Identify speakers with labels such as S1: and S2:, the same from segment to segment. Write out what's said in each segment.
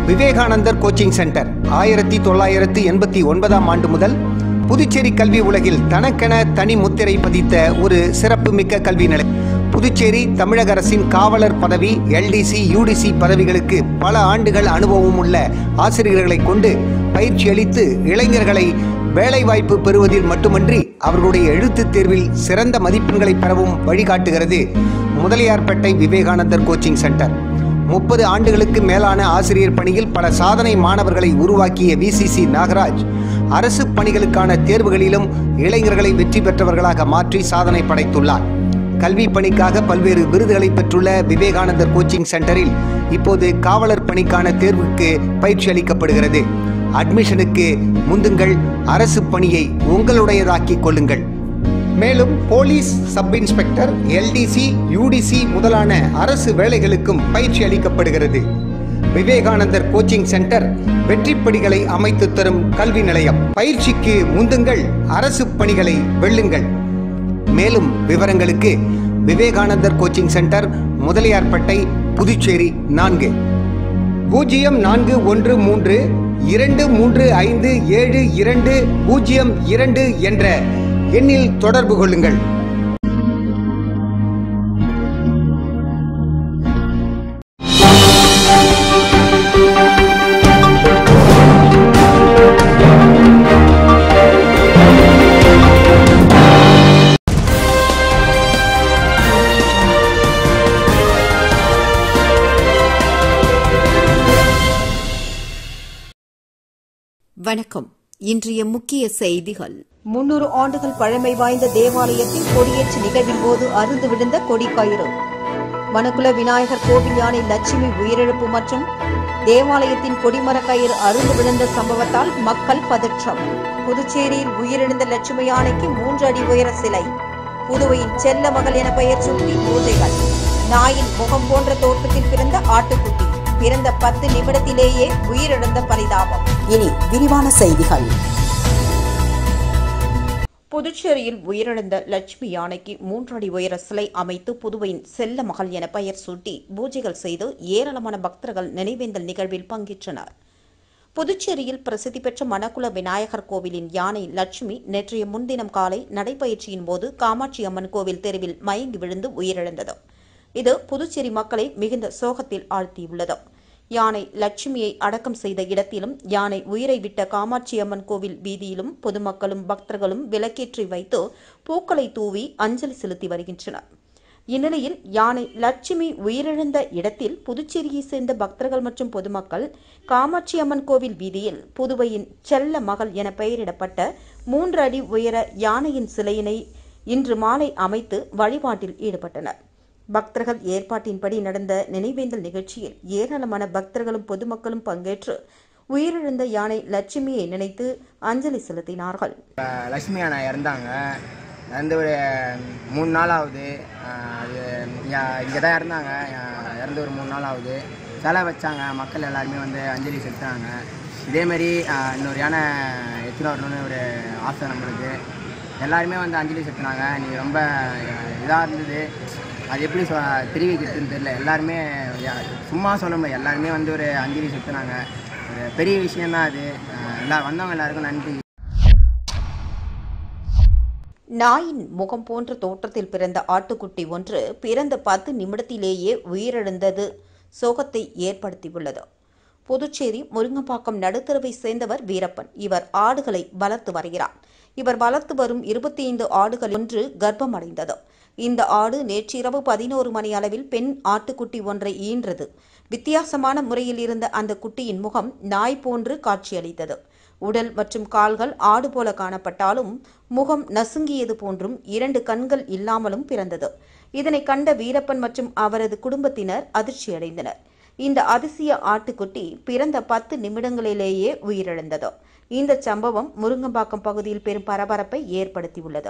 S1: விவேகானந்தர் coaching centre ஆயிரத்தி தொள்ளாயிரத்து எண்பத்தி ஒன்பதாம் ஆண்டு முதல் புதுச்சேரி கல்வி உலகில் தனக்கென தனி முத்திரை பதித்த ஒரு சிறப்புமிக்க கல்வி நிலையம் புதுச்சேரி தமிழக அரசின் காவலர் பதவி எல்டிசி யூடிசி பதவிகளுக்கு பல ஆண்டுகள் அனுபவம் உள்ள ஆசிரியர்களை கொண்டு பயிற்சி அளித்து இளைஞர்களை வேலைவாய்ப்பு பெறுவதில் மட்டுமன்றி அவர்களுடைய எழுத்துத் தேர்வில் சிறந்த மதிப்பெண்களை பெறவும் வழிகாட்டுகிறது முதலியார்பேட்டை விவேகானந்தர் கோச்சிங் சென்டர் முப்பது ஆண்டுகளுக்கு மேலான ஆசிரியர் பணியில் பல சாதனை மாணவர்களை உருவாக்கிய விசிசி நாகராஜ் அரசு பணிகளுக்கான தேர்வுகளிலும் இளைஞர்களை வெற்றி பெற்றவர்களாக மாற்றி சாதனை படைத்துள்ளார் கல்வி பணிக்காக பல்வேறு விருதுகளை பெற்றுள்ள விவேகானந்தர் கோச்சிங் சென்டரில் இப்போது காவலர் பணிக்கான தேர்வுக்கு பயிற்சி அளிக்கப்படுகிறது அட்மிஷனுக்கு முந்துங்கள் அரசு பணியை உங்களுடையதாக்கிக் கொள்ளுங்கள் மேலும் police sub inspector LDC UDC முதலான அரசு வேலைகளுக்கும் பயிற்சி அளிக்கப்படுகிறது விவேகானந்தர் கோச்சிங் சென்டர் வெற்றிப்படிகளை அமைத்து தரும் கல்வி நிலையம் பயிற்சிக்கு முந்துங்கள் அரசு பணிகளை வெல்லுங்கள் மேலும் விவரங்களுக்கு விவேகானந்தர் கோச்சிங் சென்டர் முதலியார்பேட்டை புதுச்சேரி நான்கு பூஜ்ஜியம் நான்கு ஒன்று மூன்று இரண்டு மூன்று ஐந்து ஏழு இரண்டு பூஜ்ஜியம் இரண்டு என்ற எண்ணில் தொடர்பு கொள்ளுங்கள்
S2: வணக்கம் இன்றைய முக்கிய செய்திகள்
S3: முன்னூறு ஆண்டுகள் பழமை வாய்ந்த தேவாலயத்தில் கொடியேற்று நிகழ்வின் போது அருந்து விழுந்த கொடிக்கயிறு மனுக்குல விநாயகர் கோவில் யானை லட்சுமி உயிரிழப்பு மற்றும் தேவாலயத்தின் கொடிமரக் கயிறு அருந்து விழுந்த சம்பவத்தால் மக்கள் பதற்றம் புதுச்சேரியில் உயிரிழந்த லட்சுமி யானைக்கு மூன்று அடி உயர சிலை புதுவையின் செல்ல மகள் என பெயர் சூட்டி பூஜைகள் நாயின் முகம் போன்ற தோற்றத்தில் பிறந்த ஆட்டுக்குட்டி பிறந்த பத்து நிமிடத்திலேயே உயிரிழந்த பரிதாபம்
S2: இனி விரிவான செய்திகள்
S3: புதுச்சேரியில் உயிரிழந்த லட்சுமி யானைக்கு மூன்றடி உயர சிலை அமைத்து புதுவையின் செல்ல மகள் என பெயர் சூட்டி பூஜைகள் செய்து ஏராளமான பக்தர்கள் நினைவேந்தல் நிகழ்வில் பங்கேற்றனர் புதுச்சேரியில் பிரசித்தி பெற்ற மணக்குள விநாயகர் கோவிலின் யானை லட்சுமி நேற்றைய முன்தினம் காலை நடைபயிற்சியின் போது காமாட்சி அம்மன் கோவில் தெருவில் மயங்கி விழுந்து உயிரிழந்தது இது புதுச்சேரி மக்களை மிகுந்த சோகத்தில் ஆழ்த்தியுள்ளது யானை லட்சுமியை அடக்கம் செய்த இடத்திலும் யானை உயிரை விட்ட காமாட்சி அம்மன் கோவில் வீதியிலும் பொதுமக்களும் பக்தர்களும் விளக்கேற்றி வைத்து பூக்களை தூவி அஞ்சலி செலுத்தி வருகின்றனர் இந்நிலையில் யானை லட்சுமி உயிரிழந்த இடத்தில் புதுச்சேரியை சேர்ந்த பக்தர்கள் மற்றும் பொதுமக்கள் காமாட்சி அம்மன் கோவில் வீதியில் புதுவையின் செல்ல மகள் என பெயரிடப்பட்ட மூன்று அடி உயர யானையின் சிலையினை இன்று மாலை அமைத்து வழிபாட்டில் ஈடுபட்டனர் பக்தர்கள் ஏற்பாட்டின்படி நடந்த நினைவேந்தல் நிகழ்ச்சியில் ஏராளமான பக்தர்களும் பொதுமக்களும் பங்கேற்று உயிரிழந்த யானை லட்சுமியை நினைத்து அஞ்சலி செலுத்தினார்கள்
S4: இப்போ லக்ஷ்மி அண்ணா இறந்தாங்க இறந்து ஒரு மூணு நாள் ஆகுது ஆஹ் அது இங்கே தான் இறந்தாங்க ஆஹ் இறந்து ஒரு மூணு நாள் ஆகுது சிலை வச்சாங்க மக்கள் எல்லாருமே வந்து அஞ்சலி செலுத்துனாங்க இதேமாரி ஆஹ் இன்னொரு யானை எத்தனை வரணும்னு ஒரு ஆசை நம்மளுக்கு எல்லாருமே வந்து அஞ்சலி செலுத்துனாங்க நீங்கள் ரொம்ப இதாக இருந்தது அது எப்படி சொ தெரிவிக்கிறதுன்னு தெரியல எல்லாருமே யா- சும்மா சொல்ல முடியாது எல்லாருமே வந்து ஒரு அஞ்சலி செலுத்துனாங்க ஒரு பெரிய விஷயம்தான் அது ஆஹ் எல்லா வந்தவங்க எல்லாருக்கும் நன்றி
S3: நாயின் முகம் போன்ற தோற்றத்தில் பிறந்த ஆட்டுக்குட்டி ஒன்று பிறந்த பத்து நிமிடத்திலேயே உயிரிழந்தது சோகத்தை ஏற்படுத்தியுள்ளது புதுச்சேரி முருங்கம்பாக்கம் நடுத்தரவை சேர்ந்தவர் வீரப்பன் இவர் ஆடுகளை வளர்த்து வருகிறார் இவர் வளர்த்து வரும் இருபத்தி ஐந்து ஆடுகள் ஒன்று கர்ப்பமடைந்தது இந்த ஆடு நேற்றிரவு பதினோரு மணி அளவில் பெண் ஆட்டுக்குட்டி ஒன்றை ஈன்றது வித்தியாசமான முறையில் இருந்த அந்த குட்டியின் முகம் நாய் போன்று காட்சியளித்தது உடல் மற்றும் கால்கள் ஆடு போல காணப்பட்டாலும் முகம் நசுங்கியது போன்றும் இரண்டு கண்கள் இல்லாமலும் பிறந்தது இதனை கண்ட வீரப்பன் மற்றும் அவரது குடும்பத்தினர் அதிர்ச்சியடைந்தனர் இந்த அதிசய ஆட்டுக்குட்டி பிறந்த பத்து நிமிடங்களிலேயே உயிரிழந்தது இந்த சம்பவம் முருங்கம்பாக்கம் பகுதியில் பெரும் பரபரப்பை ஏற்படுத்தியுள்ளது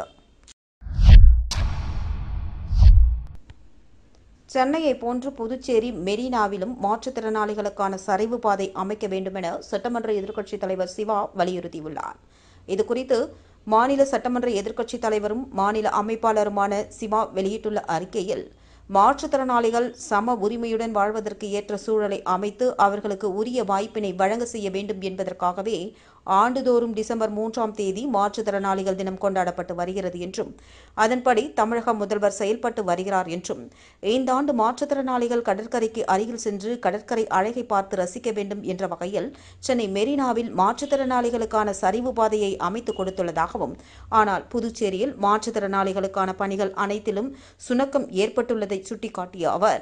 S3: சென்னையை போன்று புதுச்சேரி மெரினாவிலும் மாற்றுத்திறனாளிகளுக்கான சரிவு பாதை அமைக்க வேண்டுமென சட்டமன்ற எதிர்க்கட்சித் தலைவர் சிவா வலியுறுத்தியுள்ளார் இதுகுறித்து மாநில சட்டமன்ற எதிர்க்கட்சித் தலைவரும் மாநில அமைப்பாளருமான சிவா வெளியிட்டுள்ள அறிக்கையில் மாற்றுத்திறனாளிகள் சம உரிமையுடன் வாழ்வதற்கு ஏற்ற சூழலை அமைத்து அவர்களுக்கு உரிய வாய்ப்பினை வழங்க செய்ய வேண்டும் என்பதற்காகவே ஆண்டுதோறும் டிசம்பர் மூன்றாம் தேதி மாற்றுத்திறனாளிகள் தினம் கொண்டாடப்பட்டு வருகிறது என்றும் அதன்படி தமிழக முதல்வர் செயல்பட்டு வருகிறார் என்றும் இந்த ஆண்டு மாற்றுத்திறனாளிகள் கடற்கரைக்கு அருகில் சென்று கடற்கரை அழகை பார்த்து ரசிக்க வேண்டும் என்ற வகையில் சென்னை மெரினாவில் மாற்றுத்திறனாளிகளுக்கான சரிவு பாதையை அமைத்துக் கொடுத்துள்ளதாகவும் ஆனால் புதுச்சேரியில் மாற்றுத்திறனாளிகளுக்கான பணிகள் அனைத்திலும் சுணக்கம் ஏற்பட்டுள்ளதை சுட்டிக்காட்டிய அவர்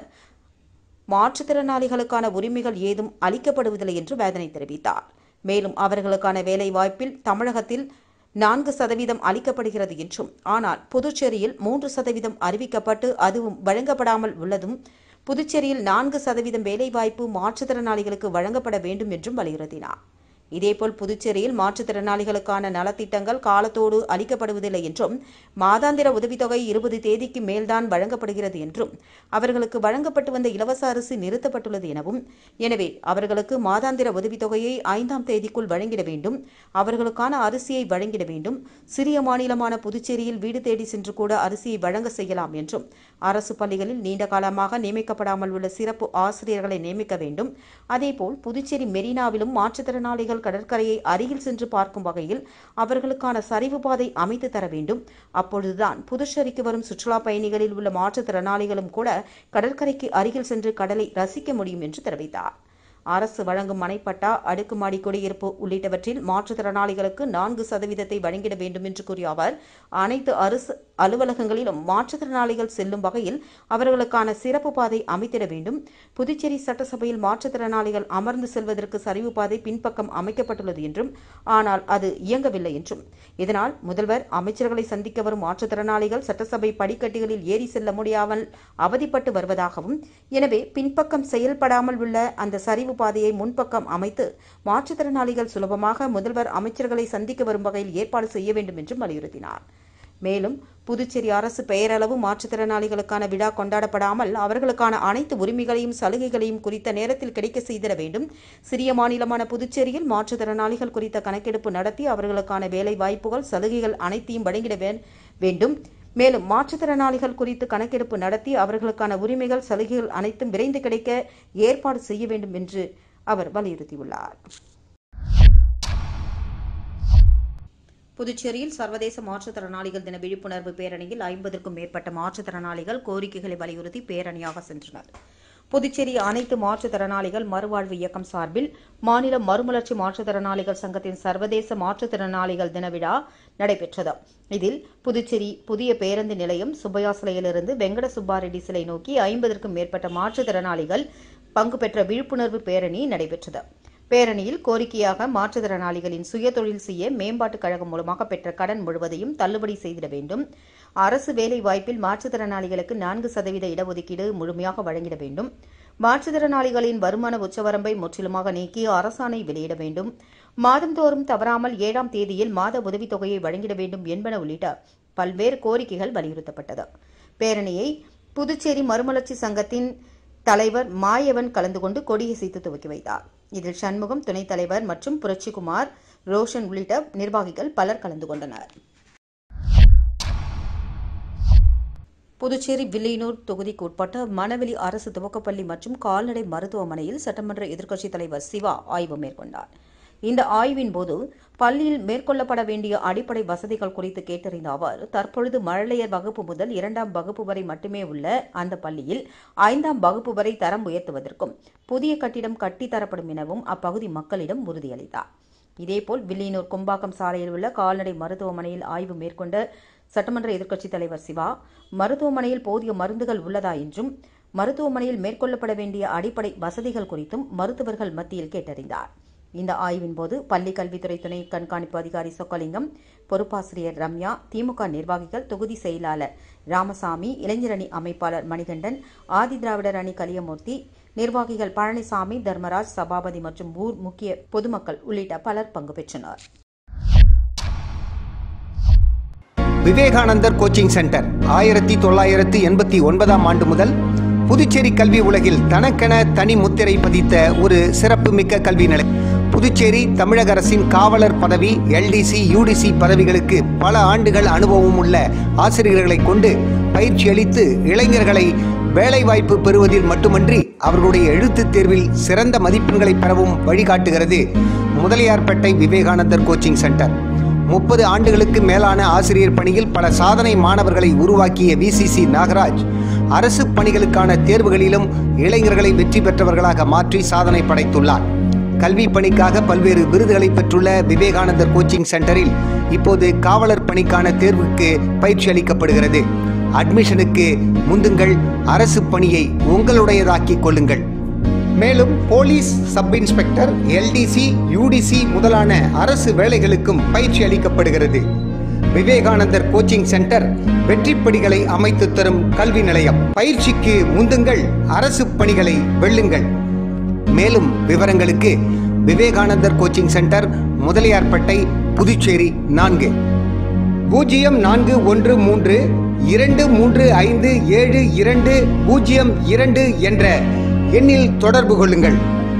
S3: மாற்றுத்திறனாளிகளுக்கான உரிமைகள் ஏதும் அளிக்கப்படுவதில்லை என்று வேதனை தெரிவித்தார் மேலும் அவர்களுக்கான வேலை வாய்ப்பில் தமிழகத்தில் நான்கு சதவீதம் அளிக்கப்படுகிறது என்றும் ஆனால் புதுச்சேரியில் மூன்று சதவீதம் அறிவிக்கப்பட்டு அதுவும் வழங்கப்படாமல் உள்ளதும் புதுச்சேரியில் நான்கு சதவீதம் வேலைவாய்ப்பு மாற்றுத்திறனாளிகளுக்கு வழங்கப்பட வேண்டும் என்றும் வலியுறுத்தினார் இதேபோல் புதுச்சேரியில் மாற்றுத்திறனாளிகளுக்கான நலத்திட்டங்கள் காலத்தோடு அளிக்கப்படுவதில்லை என்றும் மாதாந்திர உதவித்தொகை இருபது தேதிக்கு மேல்தான் வழங்கப்படுகிறது என்றும் அவர்களுக்கு வழங்கப்பட்டு வந்த இலவச அரிசி நிறுத்தப்பட்டுள்ளது எனவும் எனவே அவர்களுக்கு மாதாந்திர உதவித்தொகையை ஐந்தாம் தேதிக்குள் வழங்கிட வேண்டும் அவர்களுக்கான அரிசியை வழங்கிட வேண்டும் சிறிய மாநிலமான புதுச்சேரியில் வீடு தேடி சென்று கூட அரிசியை வழங்க செய்யலாம் என்றும் அரசு பள்ளிகளில் நீண்ட காலமாக நியமிக்கப்படாமல் உள்ள சிறப்பு ஆசிரியர்களை நியமிக்க வேண்டும் அதேபோல் புதுச்சேரி மெரினாவிலும் மாற்றுத்திறனாளிகள் கடற்கரையை அருகில் சென்று பார்க்கும் வகையில் அவர்களுக்கான சரிவு பாதை அமைத்து தர வேண்டும் அப்பொழுதுதான் புதுச்சேரிக்கு வரும் சுற்றுலா பயணிகளில் உள்ள மாற்றுத்திறனாளிகளும் கூட கடற்கரைக்கு அருகில் சென்று கடலை ரசிக்க முடியும் என்று தெரிவித்தார் அரசு வழங்கும் மனைப்பட்டா அடுக்குமாடி குடியிருப்பு உள்ளிட்டவற்றில் மாற்றுத்திறனாளிகளுக்கு நான்கு சதவீதத்தை வழங்கிட வேண்டும் என்று கூறிய அவர் அனைத்து அரசு அலுவலகங்களிலும் மாற்றுத்திறனாளிகள் செல்லும் வகையில் அவர்களுக்கான சிறப்பு பாதை அமைத்திட வேண்டும் புதுச்சேரி சட்டசபையில் மாற்றுத்திறனாளிகள் அமர்ந்து செல்வதற்கு சரிவு பாதை பின்பக்கம் அமைக்கப்பட்டுள்ளது என்றும் ஆனால் அது இயங்கவில்லை என்றும் இதனால் முதல்வர் அமைச்சர்களை சந்திக்க வரும் மாற்றுத்திறனாளிகள் சட்டசபை படிக்கட்டுகளில் ஏறி செல்ல முடியாமல் அவதிப்பட்டு வருவதாகவும் எனவே பின்பக்கம் செயல்படாமல் உள்ள அந்த சரிவு பாதையை முன்பக்கம் அமைத்து மாற்றுத்திறனாளிகள் சுலபமாக முதல்வர் அமைச்சர்களை சந்திக்க வரும் வகையில் ஏற்பாடு செய்ய வேண்டும் என்றும் வலியுறுத்தினார் மேலும் புதுச்சேரி அரசு பெயரளவு மாற்றுத்திறனாளிகளுக்கான விழா கொண்டாடப்படாமல் அவர்களுக்கான அனைத்து உரிமைகளையும் சலுகைகளையும் குறித்த நேரத்தில் கிடைக்க செய்திட வேண்டும் சிறிய மாநிலமான புதுச்சேரியில் மாற்றுத்திறனாளிகள் குறித்த கணக்கெடுப்பு நடத்தி அவர்களுக்கான வேலை வாய்ப்புகள் சலுகைகள் அனைத்தையும் வழங்கிட வே- வேண்டும் மேலும் மாற்றுத்திறனாளிகள் குறித்து கணக்கெடுப்பு நடத்தி அவர்களுக்கான உரிமைகள் சலுகைகள் அனைத்தும் விரைந்து கிடைக்க ஏற்பாடு செய்ய வேண்டும் என்று அவர் வலியுறுத்தியுள்ளார் புதுச்சேரியில் சர்வதேச மாற்றுத்திறனாளிகள் தின விழிப்புணர்வு பேரணியில் ஐம்பதற்கும் மேற்பட்ட மாற்றுத்திறனாளிகள் கோரிக்கைகளை வலியுறுத்தி பேரணியாக சென்றனர் புதுச்சேரி அனைத்து மாற்றுத்திறனாளிகள் மறுவாழ்வு இயக்கம் சார்பில் மாநில மறுமலர்ச்சி மாற்றுத்திறனாளிகள் சங்கத்தின் சர்வதேச மாற்றுத்திறனாளிகள் தின விழா நடைபெற்றது இதில் புதுச்சேரி புதிய பேருந்து நிலையம் சுப்பையா சிலையிலிருந்து வெங்கட சுப்பாரெட்டி சிலை நோக்கி ஐம்பதற்கும் மேற்பட்ட மாற்றுத்திறனாளிகள் பங்கு பெற்ற விழிப்புணர்வு பேரணி நடைபெற்றது பேரணியில் கோரிக்கையாக மாற்றுத்திறனாளிகளின் சுயதொழில் செய்ய மேம்பாட்டுக் கழகம் மூலமாக பெற்ற கடன் முழுவதையும் தள்ளுபடி செய்திட வேண்டும் அரசு வேலை வாய்ப்பில் மாற்றுத்திறனாளிகளுக்கு நான்கு சதவீத இடஒதுக்கீடு முழுமையாக வழங்கிட வேண்டும் மாற்றுத்திறனாளிகளின் வருமான உச்சவரம்பை முற்றிலுமாக நீக்கி அரசாணை வெளியிட வேண்டும் மாதந்தோறும் தவறாமல் ஏழாம் தேதியில் மாத உதவித்தொகையை வழங்கிட வேண்டும் என்பன உள்ளிட்ட பல்வேறு கோரிக்கைகள் வலியுறுத்தப்பட்டது பேரணியை புதுச்சேரி மறுமலர்ச்சி சங்கத்தின் தலைவர் மாயவன் கலந்து கொண்டு கொடியசைத்து துவக்கி வைத்தார் இதில் சண்முகம் துணைத் தலைவர் மற்றும் புரட்சிக்குமார் ரோஷன் உள்ளிட்ட நிர்வாகிகள் பலர் கலந்து கொண்டனர் புதுச்சேரி வில்லியனூர் தொகுதிக்கு உட்பட்ட மணவெளி அரசு துவக்கப்பள்ளி மற்றும் கால்நடை மருத்துவமனையில் சட்டமன்ற எதிர்க்கட்சித் தலைவர் சிவா ஆய்வு மேற்கொண்டார் இந்த ஆய்வின் போது பள்ளியில் மேற்கொள்ளப்பட வேண்டிய அடிப்படை வசதிகள் குறித்து கேட்டறிந்த அவர் தற்பொழுது மழலையர் வகுப்பு முதல் இரண்டாம் வகுப்பு வரை மட்டுமே உள்ள அந்த பள்ளியில் ஐந்தாம் வகுப்பு வரை தரம் உயர்த்துவதற்கும் புதிய கட்டிடம் கட்டித்தரப்படும் எனவும் அப்பகுதி மக்களிடம் உறுதியளித்தார் இதேபோல் வில்லியனூர் கும்பாக்கம் சாலையில் உள்ள கால்நடை மருத்துவமனையில் ஆய்வு மேற்கொண்ட சட்டமன்ற எதிர்க்கட்சித் தலைவர் சிவா மருத்துவமனையில் போதிய மருந்துகள் உள்ளதா என்றும் மருத்துவமனையில் மேற்கொள்ளப்பட வேண்டிய அடிப்படை வசதிகள் குறித்தும் மருத்துவர்கள் மத்தியில் கேட்டறிந்தார் இந்த ஆய்வின் போது பள்ளி கல்வித்துறை துணை கண்காணிப்பு அதிகாரி சொக்கலிங்கம் பொறுப்பாசிரியர் ரம்யா திமுக நிர்வாகிகள் தொகுதி செயலாளர் ராமசாமி இளைஞரணி அமைப்பாளர் மணிகண்டன் ஆதிதிராவிடர் அணி கலியமூர்த்தி நிர்வாகிகள் பழனிசாமி தர்மராஜ் சபாபதி மற்றும் ஊர் முக்கிய பொதுமக்கள் உள்ளிட்ட பலர் பங்கு பெற்றனர்
S1: விவேகானந்தர் கோச்சிங் சென்டர் ஆயிரத்தி தொள்ளாயிரத்தி எண்பத்தி ஒன்பதாம் ஆண்டு முதல் புதுச்சேரி கல்வி உலகில் தனக்கென தனி முத்திரை பதித்த ஒரு சிறப்புமிக்க கல்வி நிலை புதுச்சேரி தமிழக அரசின் காவலர் பதவி எல்டிசி யூடிசி பதவிகளுக்கு பல ஆண்டுகள் அனுபவம் உள்ள ஆசிரியர்களை கொண்டு பயிற்சி அளித்து இளைஞர்களை வேலைவாய்ப்பு பெறுவதில் மட்டுமன்றி அவர்களுடைய எழுத்துத் தேர்வில் சிறந்த மதிப்பெண்களை பெறவும் வழிகாட்டுகிறது முதலியார்பேட்டை விவேகானந்தர் கோச்சிங் சென்டர் முப்பது ஆண்டுகளுக்கு மேலான ஆசிரியர் பணியில் பல சாதனை மாணவர்களை உருவாக்கிய விசிசி நாகராஜ் அரசு பணிகளுக்கான தேர்வுகளிலும் இளைஞர்களை வெற்றி பெற்றவர்களாக மாற்றி சாதனை படைத்துள்ளார் கல்வி பணிக்காக பல்வேறு விருதுகளை பெற்றுள்ள விவேகானந்தர் கோச்சிங் சென்டரில் இப்போது காவலர் பணிக்கான தேர்வுக்கு பயிற்சி அளிக்கப்படுகிறது அட்மிஷனுக்கு முந்துங்கள் அரசு பணியை உங்களுடையதாக்கிக் கொள்ளுங்கள் மேலும் police sub inspector LDC UDC முதலான அரசு வேலைகளுக்கும் பயிற்சி அளிக்கப்படுகிறது விவேகானந்தர் கோச்சிங் சென்டர் வெற்றிப்படிகளை அமைத்து தரும் கல்வி நிலையம் பயிற்சிக்கு முந்துங்கள் அரசு பணிகளை வெல்லுங்கள் மேலும் விவரங்களுக்கு விவேகானந்தர் கோச்சிங் சென்டர் முதலியார்பேட்டை புதுச்சேரி நான்கு பூஜ்ஜியம் நான்கு ஒன்று மூன்று இரண்டு மூன்று ஐந்து ஏழு இரண்டு பூஜ்ஜியம் இரண்டு என்ற எண்ணில் தொடர்பு கொள்ளுங்கள்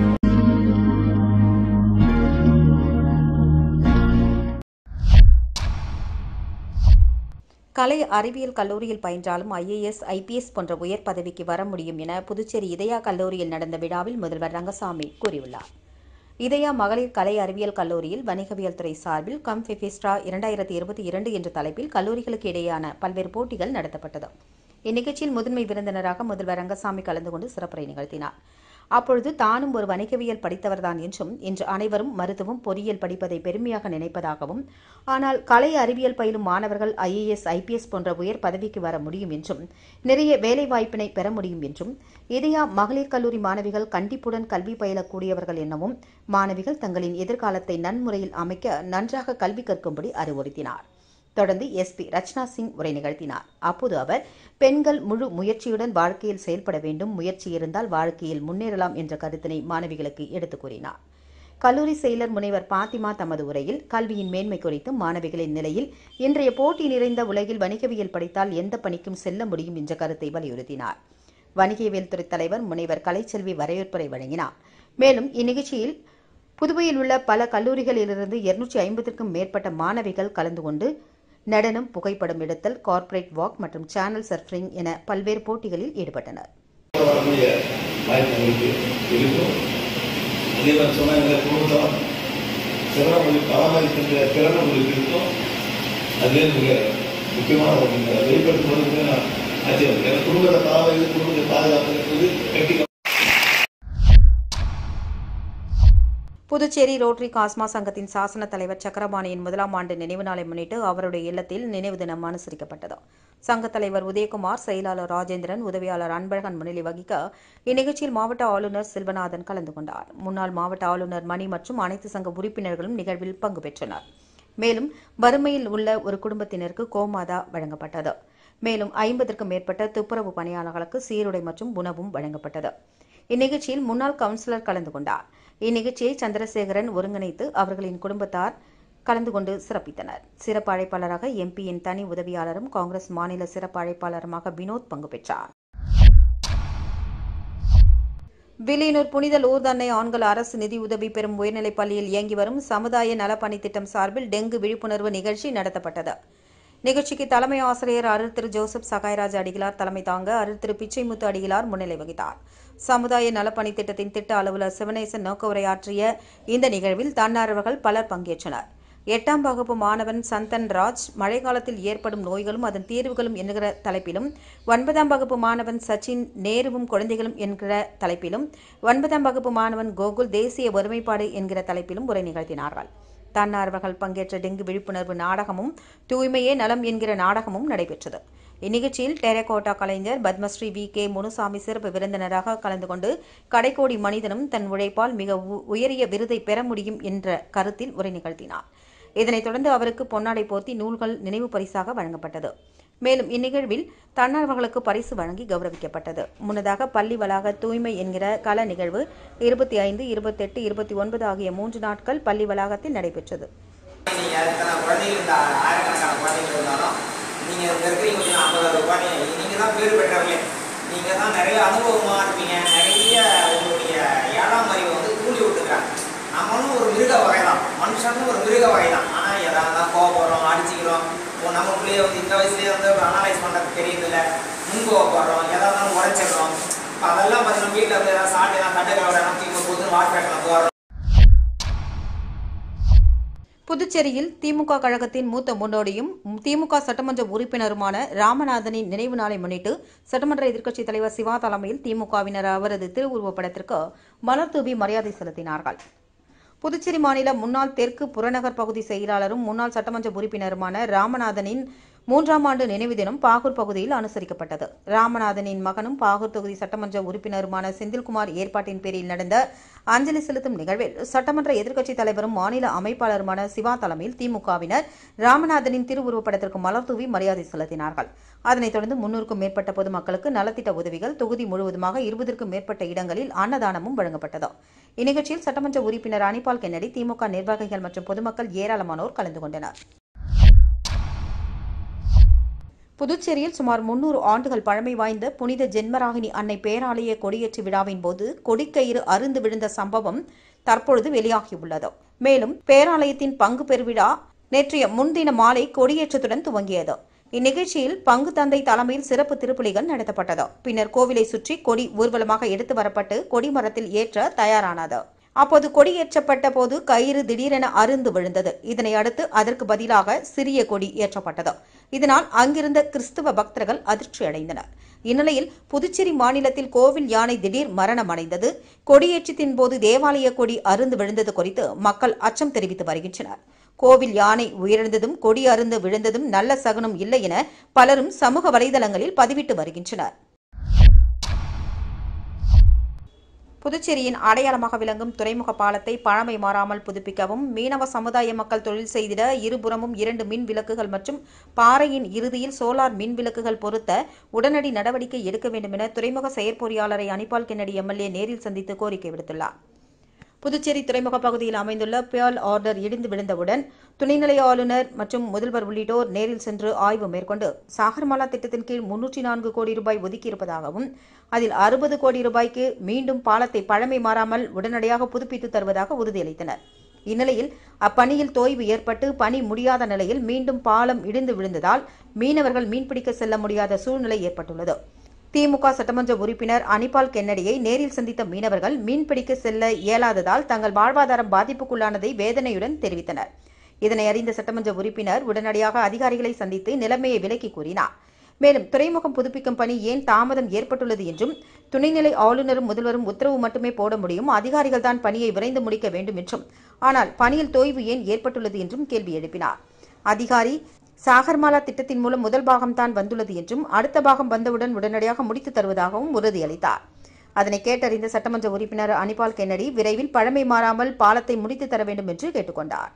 S3: கலை அறிவியல் கல்லூரியில் பயின்றாலும் ஐஏஎஸ் ஐபிஎஸ் போன்ற உயர் பதவிக்கு வர முடியும் என புதுச்சேரி இதயா கல்லூரியில் நடந்த விழாவில் முதல்வர் ரங்கசாமி கூறியுள்ளார் இதயா மகளிர் கலை அறிவியல் கல்லூரியில் வணிகவியல் துறை சார்பில் கம் ஃபெஃபிஸ்ட்ரா இரண்டாயிரத்தி இருபத்தி இரண்டு என்ற தலைப்பில் கல்லூரிகளுக்கு இடையேயான பல்வேறு போட்டிகள் நடத்தப்பட்டது இந்நிகழ்ச்சியில் முதன்மை விருந்தினராக முதல்வர் ரங்கசாமி கலந்து கொண்டு சிறப்புரை நிகழ்த்தினார் அப்பொழுது தானும் ஒரு வணிகவியல் படித்தவர்தான் என்றும் இன்று அனைவரும் மருத்துவம் பொறியியல் படிப்பதை பெருமையாக நினைப்பதாகவும் ஆனால் கலை அறிவியல் பயிலும் மாணவர்கள் ஐஏஎஸ் ஐபிஎஸ் போன்ற உயர் பதவிக்கு வர முடியும் என்றும் நிறைய வேலைவாய்ப்பினை பெற முடியும் என்றும் இதயா மகளிர் கல்லூரி மாணவிகள் கண்டிப்புடன் கல்வி பயிலக்கூடியவர்கள் எனவும் மாணவிகள் தங்களின் எதிர்காலத்தை நன்முறையில் அமைக்க நன்றாக கல்வி கற்கும்படி அறிவுறுத்தினார் தொடர்ந்து எஸ்பி ரச்சனா சிங் உரை நிகழ்த்தினார் அப்போது அவர் பெண்கள் முழு முயற்சியுடன் வாழ்க்கையில் செயல்பட வேண்டும் முயற்சி இருந்தால் வாழ்க்கையில் முன்னேறலாம் என்ற கருத்தினை மாணவிகளுக்கு எடுத்துக் கூறினார் கல்லூரி செயலர் முனைவர் பாத்திமா தமது உரையில் கல்வியின் மேன்மை குறித்தும் மாணவிகளின் நிலையில் இன்றைய போட்டி நிறைந்த உலகில் வணிகவியல் படித்தால் எந்த பணிக்கும் செல்ல முடியும் என்ற கருத்தை வலியுறுத்தினார் வணிகவியல் துறை தலைவர் முனைவர் கலைச்செல்வி வரவேற்புரை வழங்கினார் மேலும் இந்நிகழ்ச்சியில் புதுவையில் உள்ள பல கல்லூரிகளிலிருந்து இருநூற்றி ஐம்பதுக்கும் மேற்பட்ட மாணவிகள் கலந்து கொண்டு நடனம் புகைப்படம் எடுத்தல் கார்ப்பரேட் வாக் மற்றும் சேனல் சர்ஃபிங் என பல்வேறு போட்டிகளில் ஈடுபட்டனர்
S5: வரக்கூடிய வாய்ப்பு உங்களுக்கு இருக்கும் அதே மாதிரி சொன்னால் எங்களை குடும்பம் சிறந்த உங்களுக்கு பராமரிக்கின்ற திறன் உங்களுக்கு இருக்கும் அதுவே மிக முக்கியமான ஒரு நீங்கள் வெளிப்படுத்துவதற்கு நான் ஆச்சரியம் ஏன்னா குடும்பத்தை பராமரித்து குடும்பத்தை பாதுகாக்கிறது கட்டி
S3: புதுச்சேரி ரோட்டரி காஸ்மா சங்கத்தின் சாசன தலைவர் சக்கரபாணியின் முதலாம் ஆண்டு நினைவு நாளை முன்னிட்டு அவருடைய இல்லத்தில் நினைவு தினம் அனுசரிக்கப்பட்டது சங்கத் தலைவர் உதயகுமார் செயலாளர் ராஜேந்திரன் உதவியாளர் அன்பழகன் முன்னிலை வகிக்க இந்நிகழ்ச்சியில் மாவட்ட ஆளுநர் செல்வநாதன் கலந்து கொண்டார் முன்னாள் மாவட்ட ஆளுநர் மணி மற்றும் அனைத்து சங்க உறுப்பினர்களும் நிகழ்வில் பங்கு பெற்றனர் மேலும் வறுமையில் உள்ள ஒரு குடும்பத்தினருக்கு கோமாதா வழங்கப்பட்டது மேலும் ஐம்பதற்கும் மேற்பட்ட துப்புரவு பணியாளர்களுக்கு சீருடை மற்றும் உணவும் வழங்கப்பட்டது இந்நிகழ்ச்சியில் முன்னாள் கவுன்சிலர் கலந்து கொண்டார் இந்நிகழ்ச்சியை சந்திரசேகரன் ஒருங்கிணைத்து அவர்களின் குடும்பத்தார் கலந்து கொண்டு சிறப்பித்தனர் சிறப்பு அழைப்பாளராக எம்பியின் தனி உதவியாளரும் காங்கிரஸ் மாநில சிறப்பு அழைப்பாளருமாக வினோத் பங்கு பெற்றார் வில்லியனூர் புனித லூர்தன்னை ஆண்கள் அரசு நிதி உதவி பெறும் உயர்நிலைப் பள்ளியில் இயங்கி வரும் சமுதாய நலப்பணி திட்டம் சார்பில் டெங்கு விழிப்புணர்வு நிகழ்ச்சி நடத்தப்பட்டது நிகழ்ச்சிக்கு தலைமை ஆசிரியர் அருள் திரு ஜோசப் சகாயராஜ் அடிகளார் தலைமை தாங்க அருள் திரு பிச்சைமுத்து அடிகளார் முன்னிலை வகித்தார் சமுதாய நலப்பணி திட்டத்தின் திட்ட அலுவலர் சிவனேசன் நோக்க உரையாற்றிய இந்த நிகழ்வில் தன்னார்வர்கள் பலர் பங்கேற்றனர் எட்டாம் வகுப்பு மாணவன் சந்தன் ராஜ் மழைக்காலத்தில் ஏற்படும் நோய்களும் அதன் தீர்வுகளும் என்கிற தலைப்பிலும் ஒன்பதாம் வகுப்பு மாணவன் சச்சின் நேருவும் குழந்தைகளும் என்கிற தலைப்பிலும் ஒன்பதாம் வகுப்பு மாணவன் கோகுல் தேசிய ஒருமைப்பாடு என்கிற தலைப்பிலும் உரை நிகழ்த்தினார்கள் தன்னார்வர்கள் பங்கேற்ற டெங்கு விழிப்புணர்வு நாடகமும் தூய்மையே நலம் என்கிற நாடகமும் நடைபெற்றது இந்நிகழ்ச்சியில் டெரகோட்டா கலைஞர் பத்மஸ்ரீ வி கே முனுசாமி சிறப்பு விருந்தினராக கலந்து கொண்டு கடைக்கோடி மனிதனும் தன் உழைப்பால் மிக உ- உயரிய விருதை பெற முடியும் என்ற கருத்தில் உரை நிகழ்த்தினார் இதனைத் தொடர்ந்து அவருக்கு பொன்னாடை போர்த்தி நூல்கள் நினைவு பரிசாக வழங்கப்பட்டது மேலும் இந்நிகழ்வில் தன்னார்வர்களுக்கு பரிசு வழங்கி கௌரவிக்கப்பட்டது முன்னதாக பள்ளி வளாக தூய்மை என்கிற கல நிகழ்வு இருபத்தி ஐந்து இருபத்தெட்டு இருபத்தி ஒன்பது ஆகிய மூன்று நாட்கள் பள்ளி வளாகத்தில் நடைபெற்றது
S6: நீங்கள் எத்தனை குழந்தைகள் இந்த ஆயிரக்கணக்கான குழந்தைகள் இருந்தாலும் நீங்கள் இங்கே இருக்கிறீங்க பார்த்தீங்கன்னா ஐம்பது குழந்தைங்க நீங்கள் தான் பேர் பெற்றவர்களே நீங்கள் தான் நிறைய அனுபவமாக இருப்பீங்க நிறைய உங்களுடைய ஏழாம் அறிவை வந்து தூண்டி விட்டுக்கிறாங்க நம்மளும் ஒரு வயசுலயே வந்து இந்த வயசுலயே வந்து அனலைஸ் பண்ணுறது தெரியுதுல்ல முன்கோவ போடுறோம் எதா இருந்தாலும் உரைச்சிடுறோம் இப்போ அதெல்லாம் பார்த்தீங்கன்னா வீட்டில் வந்து ஏதாவது சாப்பிட்டு ஏதாவது கட்டுக்கிற தூக்கி போது வாஷ் பேக்கில் போடுறோம்
S3: புதுச்சேரியில் திமுக கழகத்தின் மூத்த முன்னோடியும் திமுக சட்டமன்ற உறுப்பினருமான ராமநாதனின் நினைவு நாளை முன்னிட்டு சட்டமன்ற எதிர்க்கட்சித் தலைவர் சிவா தலைமையில் திமுகவினர் அவரது திருவுருவப் படத்திற்கு மலர் தூவி மரியாதை செலுத்தினார்கள் புதுச்சேரி மாநில முன்னாள் தெற்கு புறநகர் பகுதி செயலாளரும் முன்னாள் சட்டமன்ற உறுப்பினருமான ராமநாதனின் மூன்றாம் ஆண்டு நினைவு தினம் பாகூர் பகுதியில் அனுசரிக்கப்பட்டது ராமநாதனின் மகனும் பாகூர் தொகுதி சட்டமன்ற உறுப்பினருமான செந்தில்குமார் ஏற்பாட்டின் பேரில் நடந்த அஞ்சலி செலுத்தும் நிகழ்வில் சட்டமன்ற எதிர்க்கட்சித் தலைவரும் மாநில அமைப்பாளருமான சிவா தலைமையில் திமுகவினர் ராமநாதனின் திருவுருவப் படத்திற்கு மலர் தூவி மரியாதை செலுத்தினார்கள் அதனைத் தொடர்ந்து முன்னூறுக்கும் மேற்பட்ட பொதுமக்களுக்கு நலத்திட்ட உதவிகள் தொகுதி முழுவதுமாக இருபதற்கும் மேற்பட்ட இடங்களில் அன்னதானமும் வழங்கப்பட்டது இந்நிகழ்ச்சியில் சட்டமன்ற உறுப்பினர் அனிபால் கென்னடி திமுக நிர்வாகிகள் மற்றும் பொதுமக்கள் ஏராளமானோர் கலந்து கொண்டனர் புதுச்சேரியில் சுமார் முன்னூறு ஆண்டுகள் பழமை வாய்ந்த புனித ஜென்மராகினி அன்னை பேராலய கொடியேற்று விழாவின் போது கொடிக்கயிறு அருந்து விழுந்த சம்பவம் தற்பொழுது வெளியாகியுள்ளது மேலும் பேராலயத்தின் பங்கு பெருவிழா நேற்றைய முன்தின மாலை கொடியேற்றத்துடன் துவங்கியது இந்நிகழ்ச்சியில் பங்கு தந்தை தலைமையில் சிறப்பு திருப்பலிகள் நடத்தப்பட்டது பின்னர் கோவிலை சுற்றி கொடி ஊர்வலமாக எடுத்து வரப்பட்டு கொடிமரத்தில் ஏற்ற தயாரானது அப்போது கொடியேற்றப்பட்ட போது கயிறு திடீரென அருந்து விழுந்தது இதனை அடுத்து அதற்கு பதிலாக சிறிய கொடி ஏற்றப்பட்டது இதனால் அங்கிருந்த கிறிஸ்துவ பக்தர்கள் அதிர்ச்சி அடைந்தனர் இந்நிலையில் புதுச்சேரி மாநிலத்தில் கோவில் யானை திடீர் மரணம் அடைந்தது கொடியேற்றத்தின் போது தேவாலய கொடி அருந்து விழுந்தது குறித்து மக்கள் அச்சம் தெரிவித்து வருகின்றனர் கோவில் யானை உயிரிழந்ததும் கொடி அருந்து விழுந்ததும் நல்ல சகுனம் இல்லை என பலரும் சமூக வலைதளங்களில் பதிவிட்டு வருகின்றனர் புதுச்சேரியின் அடையாளமாக விளங்கும் துறைமுக பாலத்தை பழமை மாறாமல் புதுப்பிக்கவும் மீனவ சமுதாய மக்கள் தொழில் செய்திட இருபுறமும் இரண்டு மின் விளக்குகள் மற்றும் பாறையின் இறுதியில் சோலார் மின் விளக்குகள் பொருத்த உடனடி நடவடிக்கை எடுக்க வேண்டும் என துறைமுக செயற்பொறியாளரை அனிபால் கென்னடி எம்எல்ஏ நேரில் சந்தித்து கோரிக்கை விடுத்துள்ளார் புதுச்சேரி துறைமுக பகுதியில் அமைந்துள்ள பியால் ஆர்டர் இடிந்து விழுந்தவுடன் துணைநிலை ஆளுநர் மற்றும் முதல்வர் உள்ளிட்டோர் நேரில் சென்று ஆய்வு மேற்கொண்டு சாகர்மாலா திட்டத்தின் கீழ் முன்னூற்றி நான்கு கோடி ரூபாய் ஒதுக்கியிருப்பதாகவும் அதில் அறுபது கோடி ரூபாய்க்கு மீண்டும் பாலத்தை பழமை மாறாமல் உடனடியாக புதுப்பித்து தருவதாக உறுதியளித்தனர் இந்நிலையில் அப்பணியில் தொய்வு ஏற்பட்டு பணி முடியாத நிலையில் மீண்டும் பாலம் இடிந்து விழுந்ததால் மீனவர்கள் மீன்பிடிக்க செல்ல முடியாத சூழ்நிலை ஏற்பட்டுள்ளது திமுக சட்டமன்ற உறுப்பினர் அனிபால் கென்னடியை நேரில் சந்தித்த மீனவர்கள் மீன்பிடிக்க செல்ல இயலாததால் தங்கள் வாழ்வாதாரம் பாதிப்புக்குள்ளானதை வேதனையுடன் தெரிவித்தனர் இதனை அறிந்த சட்டமன்ற உறுப்பினர் உடனடியாக அதிகாரிகளை சந்தித்து நிலைமையை விலக்கி கூறினார் மேலும் துறைமுகம் புதுப்பிக்கும் பணி ஏன் தாமதம் ஏற்பட்டுள்ளது என்றும் துணைநிலை ஆளுநரும் முதல்வரும் உத்தரவு மட்டுமே போட முடியும் அதிகாரிகள் தான் பணியை விரைந்து முடிக்க வேண்டும் என்றும் ஆனால் பணியில் தொய்வு ஏன் ஏற்பட்டுள்ளது என்றும் கேள்வி எழுப்பினார் அதிகாரி சாகர்மாலா திட்டத்தின் மூலம் முதல் பாகம் தான் வந்துள்ளது என்றும் அடுத்த பாகம் வந்தவுடன் உடனடியாக முடித்து தருவதாகவும் உறுதியளித்தார் அதனை கேட்டறிந்த சட்டமன்ற உறுப்பினர் அனிபால் கென்னடி விரைவில் பழமை மாறாமல் பாலத்தை முடித்து தர வேண்டும் என்று கேட்டுக்கொண்டார்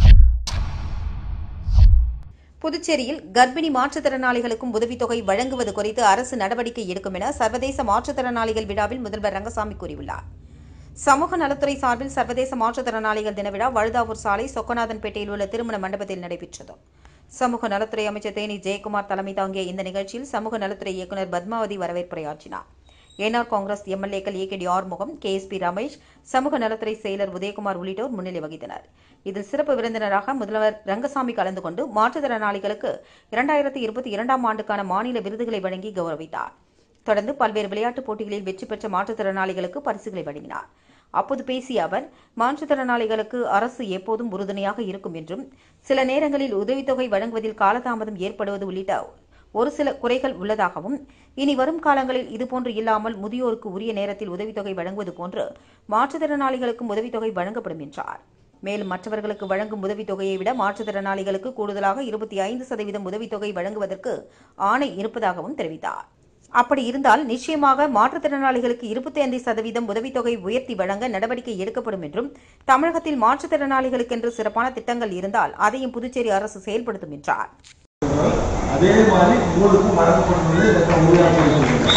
S3: புதுச்சேரியில் கர்ப்பிணி மாற்றுத்திறனாளிகளுக்கும் உதவித்தொகை வழங்குவது குறித்து அரசு நடவடிக்கை எடுக்கும் என சர்வதேச மாற்றுத்திறனாளிகள் விழாவில் முதல்வர் ரங்கசாமி கூறியுள்ளார் சமூக நலத்துறை சார்பில் சர்வதேச மாற்றுத்திறனாளிகள் தின விழா வழுதாவூர் சாலை சொக்கநாதன்பேட்டையில் உள்ள திருமண மண்டபத்தில் நடைபெற்றது சமூக நலத்துறை அமைச்சர் தேனி ஜெயக்குமார் தலைமை தாங்கிய இந்த நிகழ்ச்சியில் சமூக நலத்துறை இயக்குநர் பத்மாவதி வரவேற்புரையாற்றினார் என்ஆர் காங்கிரஸ் எம்எல்ஏக்கள் A K D Arumugam K S P Ramesh சமூக நலத்துறை செயலர் உதயகுமார் உள்ளிட்டோர் முன்னிலை வகித்தனர் இதில் சிறப்பு விருந்தினராக முதல்வர் ரங்கசாமி கலந்து கொண்டு மாற்றுத்திறனாளிகளுக்கு இரண்டாயிரத்தி இருபத்தி இரண்டாம் ஆண்டுக்கான மாநில விருதுகளை வழங்கி கௌரவித்தார் தொடர்ந்து பல்வேறு விளையாட்டுப் போட்டிகளில் வெற்றி பெற்ற மாற்றுத்திறனாளிகளுக்கு பரிசுகளை வழங்கினார் அப்போது பேசிய அவர் மாற்றுத்திறனாளிகளுக்கு அரசு எப்போதும் உறுதுணையாக இருக்கும் என்றும் சில நேரங்களில் உதவித்தொகை வழங்குவதில் காலதாமதம் ஏற்படுவது உள்ளிட்ட ஒரு சில குறைகள் உள்ளதாகவும் இனி வரும் காலங்களில் இதுபோன்று இல்லாமல் முதியோருக்கு உரிய நேரத்தில் உதவித்தொகை வழங்குவது போன்று மாற்றுத்திறனாளிகளுக்கும் உதவித்தொகை வழங்கப்படும் என்றார் மேலும் மற்றவர்களுக்கு வழங்கும் உதவித்தொகையை விட மாற்றுத்திறனாளிகளுக்கு கூடுதலாக இருபத்தி ஐந்து சதவீதம் உதவித்தொகை வழங்குவதற்கு ஆணை இருப்பதாகவும் தெரிவித்தார் அப்படி இருந்தால் நிச்சயமாக மாற்றுத்திறனாளிகளுக்கு இருபத்தி ஐந்து சதவீதம் உதவித்தொகை உயர்த்தி வழங்க நடவடிக்கை எடுக்கப்படும் என்றும் தமிழகத்தில் மாற்றுத்திறனாளிகளுக்கென்று சிறப்பான திட்டங்கள் இருந்தால் அதையும் புதுச்சேரி அரசு செயல்படுத்தும் என்றார்
S7: அதே மாதிரி உங்களுக்கும் வழங்கப்படும் இதற்கு உறுதியாக சொல்லுங்கள்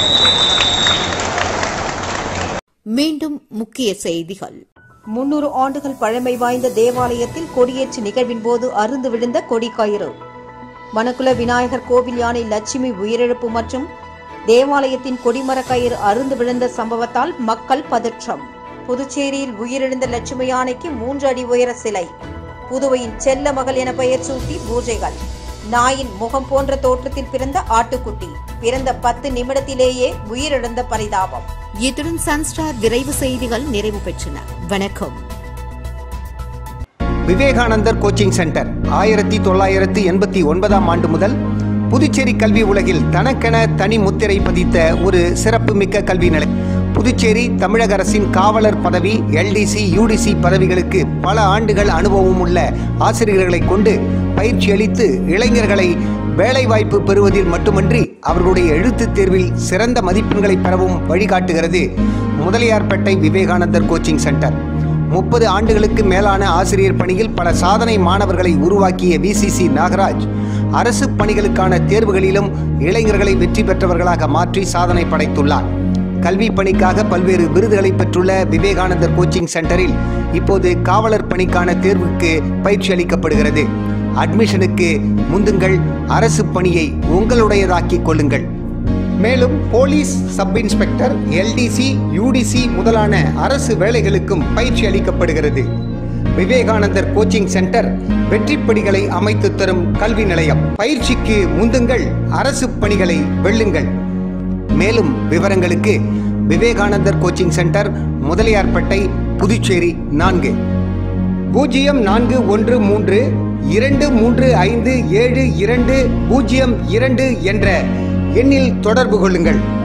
S2: மீண்டும் முக்கிய செய்திகள்
S3: முன்னூறு ஆண்டுகள் பழமை வாய்ந்த தேவாலயத்தில் கொடியேற்று நிகழ்வின் போது அருந்து விழுந்த கொடிக்கயிறு மணக்குல விநாயகர் கோவில் யானை லட்சுமி உயிரிழப்பு மற்றும் தேவாலயத்தின் கொடிமரக் கயிறு அருந்து விழுந்த சம்பவத்தால் மக்கள் பதற்றம் புதுச்சேரியில் உயிரிழந்த லட்சுமி யானைக்கு மூன்று அடி உயர சிலை புதுவையின் செல்ல மகள் என பெயர் சூட்டி பூஜைகள் நாயின் முகம் போன்ற தோற்றத்தில் பிறந்த ஆட்டுக்குட்டி பிறந்த பத்து நிமிடத்திலேயே உயிரிழந்த பரிதாபம்
S2: இத்துடன் சன்ஸ்டார் விரைவு செய்திகள் நிறைவு பெற்றன வணக்கம்
S1: விவேகானந்தர் கோச்சிங் சென்டர் ஆயிரத்தி தொள்ளாயிரத்து எண்பத்தி ஒன்பதாம் ஆண்டு முதல் புதுச்சேரி கல்வி உலகில் தனக்கென தனி முத்திரை பதித்த ஒரு சிறப்புமிக்க கல்வி நிலையம் புதுச்சேரி தமிழக அரசின் காவலர் பதவி எல்டிசி யூடிசி பதவிகளுக்கு பல ஆண்டுகள் அனுபவம் உள்ள ஆசிரியர்களை கொண்டு பயிற்சி அளித்து இளைஞர்களை வேலைவாய்ப்பு பெறுவதில் மட்டுமன்றி அவர்களுடைய எழுத்துத் தேர்வில் சிறந்த மதிப்பெண்களை பெறவும் வழிகாட்டுகிறது முதலியார்பேட்டை விவேகானந்தர் கோச்சிங் சென்டர் முப்பது ஆண்டுகளுக்கு மேலான ஆசிரியர் பணியில் பல சாதனை மாணவர்களை உருவாக்கிய விசிசி நாகராஜ் அரசு பணிகளுக்கான தேர்வுகளிலும் இளைஞர்களை வெற்றி பெற்றவர்களாக மாற்றி சாதனை படைத்துள்ளார் கல்வி பணிக்காக பல்வேறு விருதுகளை பெற்றுள்ள விவேகானந்தர் கோச்சிங் சென்டரில் இப்போது காவலர் பணிக்கான தேர்வுக்கு பயிற்சி அளிக்கப்படுகிறது அட்மிஷனுக்கு முந்துங்கள் அரசு பணியை உங்களுடையதாக்கிக் கொள்ளுங்கள் மேலும் police sub inspector LDC UDC முதலான அரசு வேலைகளுக்கும் பயிற்சி அளிக்கப்படுகிறது விவேகானந்தர் கோச்சிங் சென்டர் வெற்றிப்படிகளை அமைத்து தரும் கல்வி நிலையம் பயிற்சிக்கு முந்துங்கள் அரசு பணிகளை வெல்லுங்கள் மேலும் விவரங்களுக்கு விவேகானந்தர் கோச்சிங் சென்டர் முதலியார்பேட்டை புதுச்சேரி நான்கு பூஜ்ஜியம் நான்கு ஒன்று மூன்று இரண்டு மூன்று ஐந்து ஏழு இரண்டு பூஜ்ஜியம் இரண்டு என்ற எண்ணில் தொடர்பு கொள்ளுங்கள்